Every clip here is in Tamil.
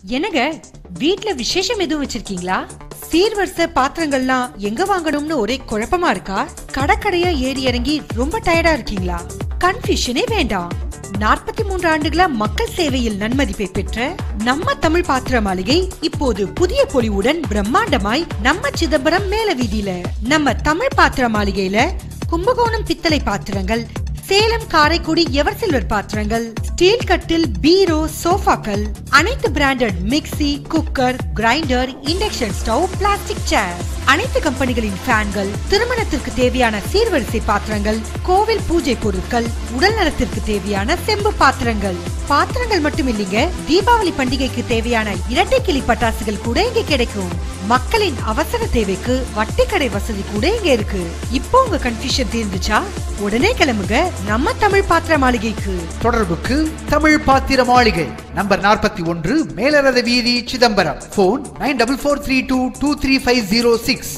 என்னங்க வீட்ல விசேஷம் எதுவும் வச்சிருக்கீங்களா சீர்வரிசை பாத்திரங்கள்லாம் எங்க வாங்கணும்னு ஒரே குழப்பமா இருக்கா கடற்கடையா ஏறி இறங்கி ரொம்ப டயர்டா இருக்கீங்களா கன்ஃபியூஷனே வேண்டாம் நாற்பத்தி மூன்று ஆண்டுகளா மக்கள் சேவையில் நன்மதிப்பை பெற்ற நம்ம தமிழ் பாத்திர மாளிகை இப்போது புதிய பொலிவுடன் பிரம்மாண்டமாய் நம்ம சிதம்பரம் மேல வீதியில நம்ம தமிழ் பாத்திர மாளிகையில கும்பகோணம் பித்தளை பாத்திரங்கள் சேலம் காரைக்குடி எவர் சில்வர் பாத்திரங்கள் ஸ்டீல் கட்டில் பீரோ சோஃபாக்கள் அனைத்து branded mixie cooker grinder induction stove plastic chair அனைத்து கம்பெனிகளின் ஃபேன்கள் திருமணத்திற்கு தேவையான சீர்வரிசை பாத்திரங்கள் கோவில் பூஜை பொருட்கள் உடல் நலத்திற்கு தேவையான செம்பு பாத்திரங்கள் பாத்திரங்கள் மட்டும் இல்லைங்க தீபாவளி பண்டிகைக்கு தேவையான இரட்டை கிளி பட்டாசுகள் கூட இங்க கிடைக்கும் மக்களின் அவசர தேவைக்கு வட்டி கடை வசதி கூட இங்க இருக்கு இப்போ உங்க கன்ஃபியூஷன் தீர்ந்துச்சா உடனே கிளம்புங்க நம்ம தமிழ் பாத்திர மாளிகைக்கு தொடர்புக்கு தமிழ் பாத்திர மாளிகை நம்பர் நாற்பத்தி ஒன்று மேலரத வீதி Chidambaram phone nine double four three two two three five zero six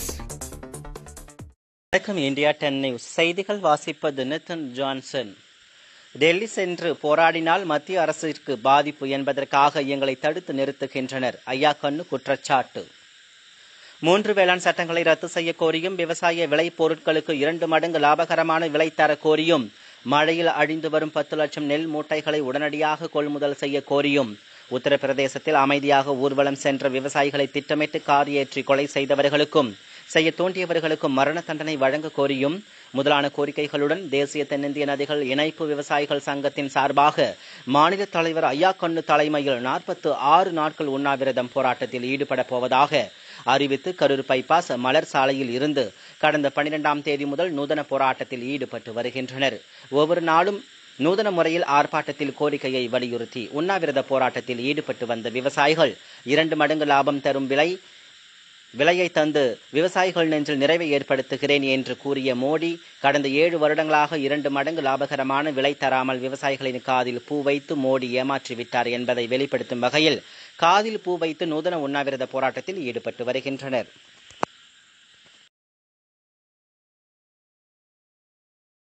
வணக்கம் இந்தியா டென் நியூஸ் செய்திகள் வாசிப்பது நித்தன் ஜான்சன் டெல்லி சென்று போராடினால் மத்திய அரசிற்கு பாதிப்பு என்பதற்காக எங்களை தடுத்து நிறுத்துகின்றனர் ஐயா கண்ணு குற்றச்சாட்டு மூன்று வேளாண் சட்டங்களை ரத்து செய்ய கோரியும் விவசாய விளை பொருட்களுக்கு இரண்டு மடங்கு லாபகரமான விலை தர கோரியும் மழையில் அழிந்து வரும் பத்து லட்சம் நெல் மூட்டைகளை உடனடியாக கொள்முதல் செய்ய கோரியும் உத்தரப்பிரதேசத்தில் அமைதியாக ஊர்வலம் சென்ற விவசாயிகளை திட்டமிட்டு கார் ஏற்றி கொலை செய்தவர்களுக்கும் செய்ய தூண்டியவர்களுக்கும் மரண தண்டனை வழங்க கோரியும் முதலான கோரிக்கைகளுடன் தேசிய தென்னிந்திய நதிகள் இணைப்பு விவசாயிகள் சங்கத்தின் சார்பாக மாநில தலைவர் ஐயா கண்ணு தலைமையில் நாற்பத்து ஆறு நாட்கள் உண்ணாவிரதம் போராட்டத்தில் ஈடுபட போவதாக அறிவித்து கரூர் பைபாஸ் மலர் சாலையில் இருந்து கடந்த பனிரெண்டாம் தேதி முதல் நூதன போராட்டத்தில் ஈடுபட்டு வருகின்றனர் ஒவ்வொரு நாளும் நூதன முறையில் ஆர்ப்பாட்டத்தில் கோரிக்கையை வலியுறுத்தி உண்ணாவிரத போராட்டத்தில் ஈடுபட்டு வந்த விவசாயிகள் இரண்டு மடங்கு லாபம் தரும் விலை விலையை தந்து விவசாயிகள் நெஞ்சில் நிறைவை ஏற்படுத்துகிறேன் என்று கூறிய மோடி கடந்த ஏழு வருடங்களாக இரண்டு மடங்கு லாபகரமான விலை தராமல் விவசாயிகளின் காதில் பூ வைத்து மோடி ஏமாற்றி விட்டார் என்பதை வெளிப்படுத்தும் வகையில் காதில் பூ வைத்து நூதன உண்ணாவிரத போராட்டத்தில் ஈடுபட்டு வருகின்றனர்